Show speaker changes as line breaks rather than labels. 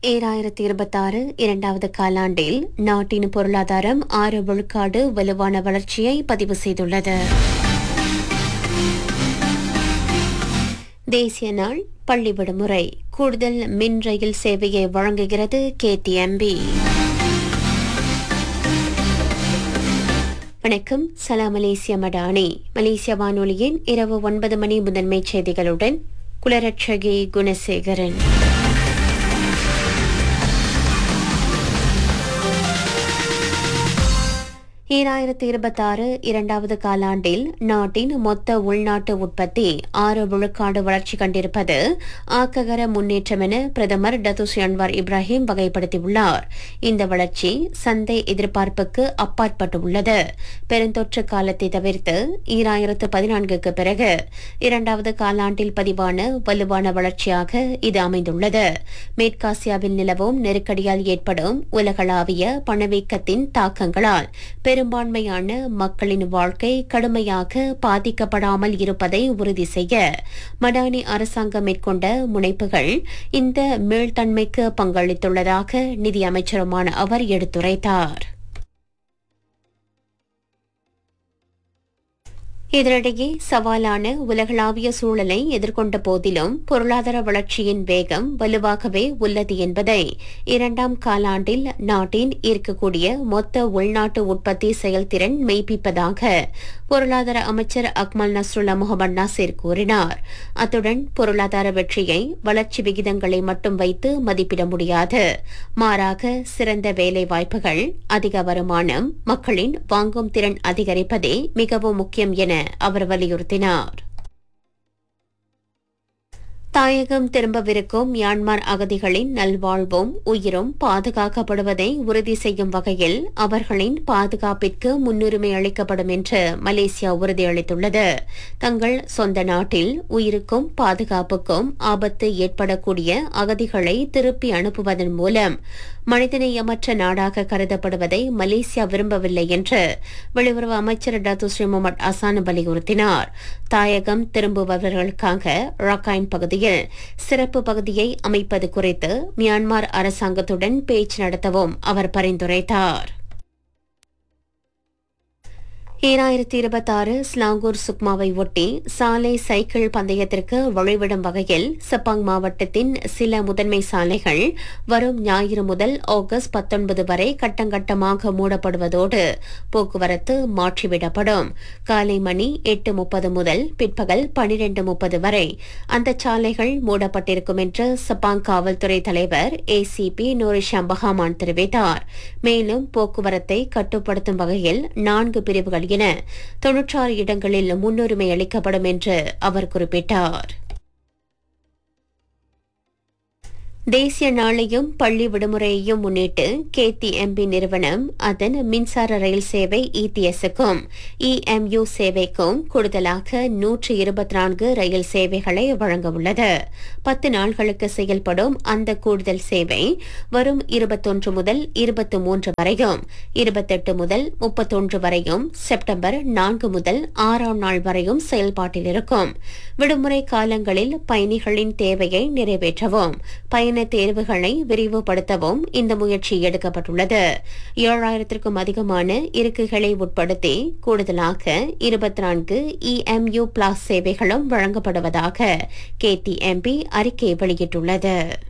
ஏழாயிரத்தி இருபத்தாறு இரண்டாவது காலாண்டில் நாட்டின் பொருளாதாரம் ஆறு விழுக்காடு வலுவான வளர்ச்சியை பதிவு செய்துள்ளது தேசிய நாள் பள்ளி விடுமுறை கூடுதல் மின் ரயில் சேவையை வழங்குகிறது கேடிஎம்பி வணக்கம் சலாம் மலேசிய மடானி மலேசிய வானொலியின் இரவு ஒன்பது மணி முதன்மை செய்திகளுடன் குலரட்சகி குணசேகரன் ஈராயிரத்தி இருபத்தாறு இரண்டாவது காலாண்டில் நாட்டின் மொத்த உள்நாட்டு உற்பத்தி ஆறு விழுக்காடு வளர்ச்சி கண்டிருப்பது ஆக்ககர முன்னேற்றம் என பிரதமர் டத்துஸ் அன்வார் இப்ராஹிம் வகைப்படுத்தியுள்ளார் இந்த வளர்ச்சி சந்தை எதிர்பார்ப்புக்கு அப்பாற்பட்டுள்ளது பெருந்தொற்று காலத்தை தவிர்த்து ஈராயிரத்து பதினான்குக்கு பிறகு இரண்டாவது காலாண்டில் பதிவான வலுவான வளர்ச்சியாக இது அமைந்துள்ளது மேற்காசியாவில் நிலவும் நெருக்கடியால் ஏற்படும் உலகளாவிய பணவீக்கத்தின் தாக்கங்களால் பெரும்பான்மையான மக்களின் வாழ்க்கை கடுமையாக பாதிக்கப்படாமல் இருப்பதை உறுதி செய்ய மடானி அரசாங்கம் மேற்கொண்ட முனைப்புகள் இந்த மீள்தன்மைக்கு பங்களித்துள்ளதாக நிதியமைச்சருமான அவர் எடுத்துரைத்தார் இதனிடையே சவாலான உலகளாவிய சூழலை எதிர்கொண்ட போதிலும் பொருளாதார வளர்ச்சியின் வேகம் வலுவாகவே உள்ளது என்பதை இரண்டாம் காலாண்டில் நாட்டின் இருக்கக்கூடிய மொத்த உள்நாட்டு உற்பத்தி செயல்திறன் மெய்ப்பிப்பதாக பொருளாதார அமைச்சர் அக்மல் நஸ்ருல்லா முகமது நாசிர் கூறினார் அத்துடன் பொருளாதார வெற்றியை வளர்ச்சி விகிதங்களை மட்டும் வைத்து மதிப்பிட முடியாது மாறாக சிறந்த வேலை வாய்ப்புகள் அதிக வருமானம் மக்களின் வாங்கும் திறன் அதிகரிப்பதே மிகவும் முக்கியம் என அவர் வலியுறுத்தினார் தாயகம் திரும்பவிருக்கும் மியான்மர் அகதிகளின் நல்வாழ்வும் உயிரும் பாதுகாக்கப்படுவதை உறுதி செய்யும் வகையில் அவர்களின் பாதுகாப்பிற்கு முன்னுரிமை அளிக்கப்படும் என்று மலேசியா உறுதியளித்துள்ளது தங்கள் சொந்த நாட்டில் உயிருக்கும் பாதுகாப்புக்கும் ஆபத்து ஏற்படக்கூடிய அகதிகளை திருப்பி அனுப்புவதன் மூலம் மனிதநேயமற்ற நாடாக கருதப்படுவதை மலேசியா விரும்பவில்லை என்று வெளியுறவு அமைச்சர் டாத்து ஸ்ரீ முகமது அசான் வலியுறுத்தினார் தாயகம் திரும்புபவர்களுக்காக ரக்காயின் பகுதியில் சிறப்பு பகுதியை அமைப்பது குறித்து மியான்மர் அரசாங்கத்துடன் பேச்சு நடத்தவும் அவர் பரிந்துரைத்தார் ஈராயிரத்தி இருபத்தாறு ஸ்லாங்கூர் சுக்மாவை ஒட்டி சாலை சைக்கிள் பந்தயத்திற்கு வழிவிடும் வகையில் சப்பாங் மாவட்டத்தின் சில முதன்மை சாலைகள் வரும் ஞாயிறு முதல் ஆகஸ்ட் பத்தொன்பது வரை கட்டங்கட்டமாக மூடப்படுவதோடு போக்குவரத்து மாற்றிவிடப்படும் காலை மணி எட்டு முப்பது முதல் பிற்பகல் பனிரெண்டு முப்பது வரை அந்த சாலைகள் மூடப்பட்டிருக்கும் என்று சப்பாங் காவல்துறை தலைவர் ஏசிபி நூரிஷாம் பஹாமான் தெரிவித்தார் மேலும் போக்குவரத்தை கட்டுப்படுத்தும் வகையில் நான்கு பிரிவுகள் என தொன்னூற்றாறு இடங்களில் முன்னுரிமை அளிக்கப்படும் என்று அவர் குறிப்பிட்டார் தேசிய நாளையும் பள்ளி விடுமுறையையும் முன்னிட்டு கேடிஎம்பி நிறுவனம் அதன் மின்சார ரயில் சேவை இடிஎஸ்க்கும் இஎம்யூ சேவைக்கும் கூடுதலாக நூற்று இருபத்தி நான்கு ரயில் சேவைகளை வழங்க உள்ளது பத்து நாள்களுக்கு செயல்படும் அந்த கூடுதல் சேவை வரும் இருபத்தொன்று முதல் இருபத்தி மூன்று வரையும் இருபத்தெட்டு முதல் முப்பத்தொன்று வரையும் செப்டம்பர் நான்கு முதல் ஆறாம் நாள் வரையும் செயல்பாட்டில் இருக்கும் விடுமுறை காலங்களில் பயணிகளின் தேவையை நிறைவேற்றவும் பயண தேர்வுகளை விரிவுபடுத்தவும் இந்த முயற்சி எடுக்கப்பட்டுள்ளது ஏழாயிரத்திற்கும் அதிகமான இருக்கைகளை உட்படுத்தி கூடுதலாக இருபத்தி நான்கு இஎம்யூ பிளாஸ் சேவைகளும் வழங்கப்படுவதாக கேடிஎம்பி அறிக்கை வெளியிட்டுள்ளது